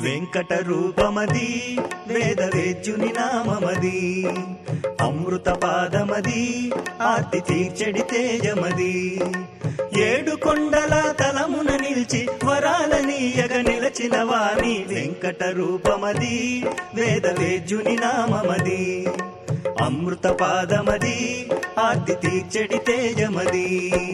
వెంకట రూపమది వేద వేద్యుని నామమది అమృత పాదమది ఆర్తి తీర్చడి తేజమది ఏడు కొండల తలమున నిలిచి వరాలనీయగ నిలచిన వాణి వెంకట రూపమది వేద వేద్యుని నామమది అమృత పాదమది ఆర్తి తీర్చడి తేజమది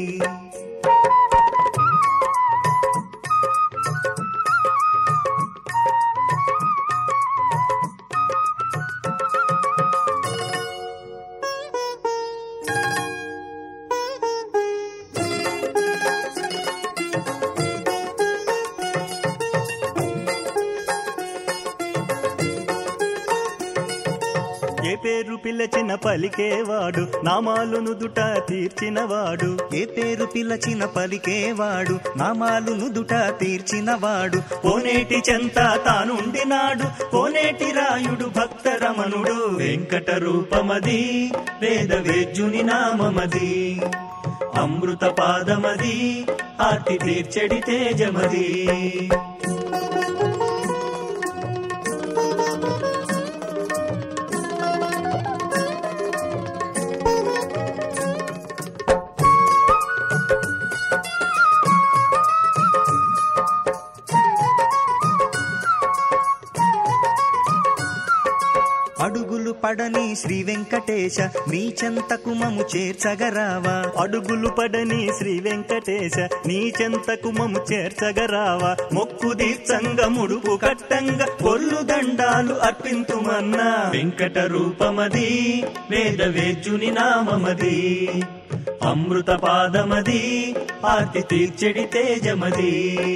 ఏ పేరు పిల్లచిన పలికేవాడు నామాలు నుదుట తీర్చినవాడు ఏ పేరు పిలచిన పలికేవాడు నామాలు నుదుట తీర్చినవాడు కోనేటి చెంత తానుండినాడు కోనేటి రాయుడు భక్త రమణుడు వెంకట రూపమది వేద వేద్యుని నామమది అమృత పాదమది ఆర్తి తీర్చడి తేజమది అడుగులు పడని శ్రీ వెంకటేశ నీ చెంతకు మము చేర్చగరావా అడుగులు పడని శ్రీ వెంకటేశ నీ చెంతకు మము చేర్చగరావా మొక్కు దీర్చంగ ముడుపు కట్టంగ కొల్లు దండాలు అర్పింతుమన్నా వెంకట రూపమది వేద వేద్యుని నామమది అమృత పాదమది ఆర్తి తీర్చెడి తేజమది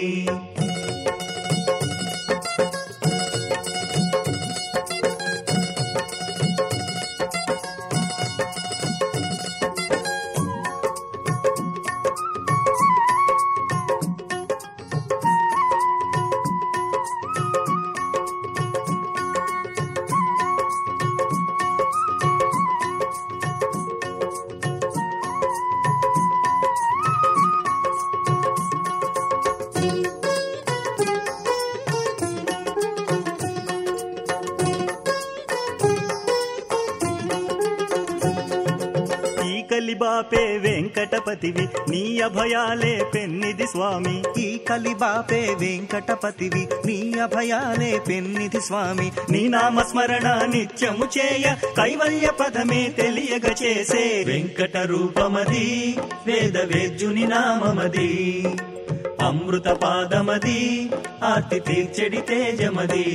ఈ కలిబాపే వెంకటపతివి నీ అభయాలే పెన్నిది స్వామి ఈ కలిబాపే వెంకటపతివి నీ అభయాలే పెన్నిధి స్వామి నీ నామస్మరణ నిత్యము చేయ కైవల్య పదమే తెలియగ చేసే వెంకట రూపమది వేద వేద్యుని నామమది అమృత పాదమది ఆర్తి తీర్చెడి తేజమది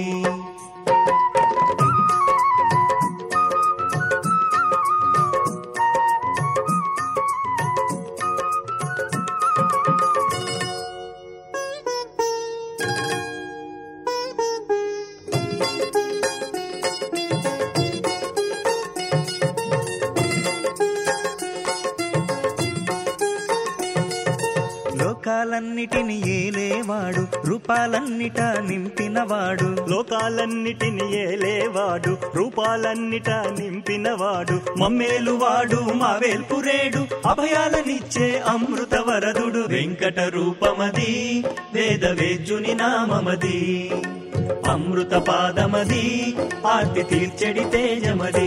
లోకాలన్నిటిని ఏలేవాడు రూపాలన్నిట నింపినవాడు లోకాలన్నిటిని ఏలేవాడు రూపాలన్నిట నింపినవాడు మమ్మేలువాడు మా వేల్పురేడు అభయాలనిచ్చే అమృత వరదుడు వెంకట రూపమది వేద వేద్యుని నామమది అమృత పాదమది ఆర్తి తీర్చెడి తేజమది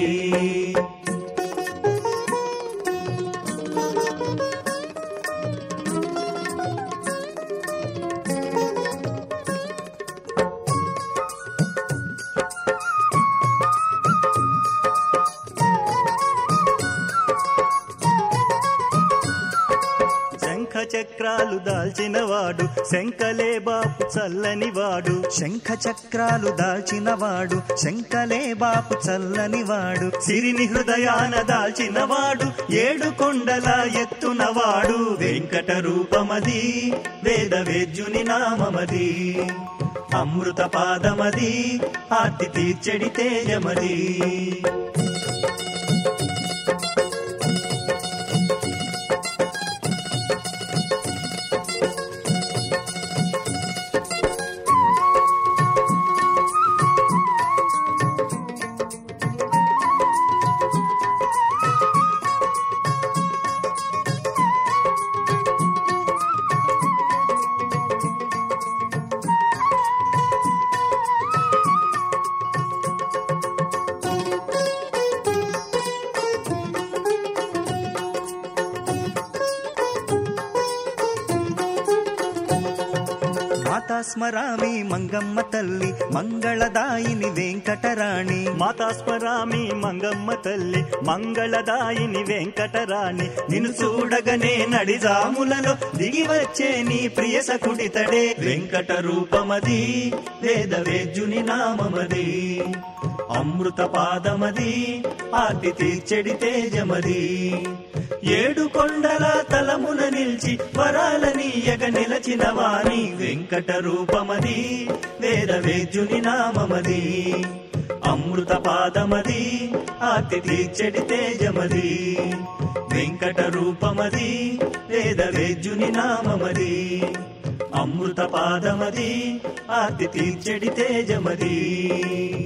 శంఖ చక్రాలు దాల్చినవాడు శంకలే బాపు చల్లని వాడు శంఖ చక్రాలు దాల్చినవాడు శంకలే బాపు చల్లనివాడు సిరిని హృదయాన దాల్చినవాడు ఏడు కొండల ఎత్తునవాడు వెంకట రూపమది వేద వేద్యుని నామమది అమృత పాదమది ఆర్తి తీర్చెడి తేజమది మాతాస్మరామి మంగమ్మ తల్లి మంగళదాయిని వెంకటరాణి మాతాస్మరామి మంగమ్మ తల్లి మంగళదాయిని వెంకటరాణి నిన్ను చూడగనే నడిజాములలో దిగి వచ్చే నీ ప్రియ సకుడితడే వెంకట రూపమది వేద వేద్యుని నామమది అమృత పాదమది ఆర్తి తీర్చెడి తేజమది ఏడు కొండల తలమున నిల్చి వరాలనీయగ నిలచిన వాణి వెంకట రూపమది వేద వేద్యుని నామమది అమృత పాదమది ఆర్తి తీర్చెడి తేజమది వెంకట రూపమది వేద వేద్యుని నామమది అమృత పాదమది ఆర్తి తీర్చెడి తేజమది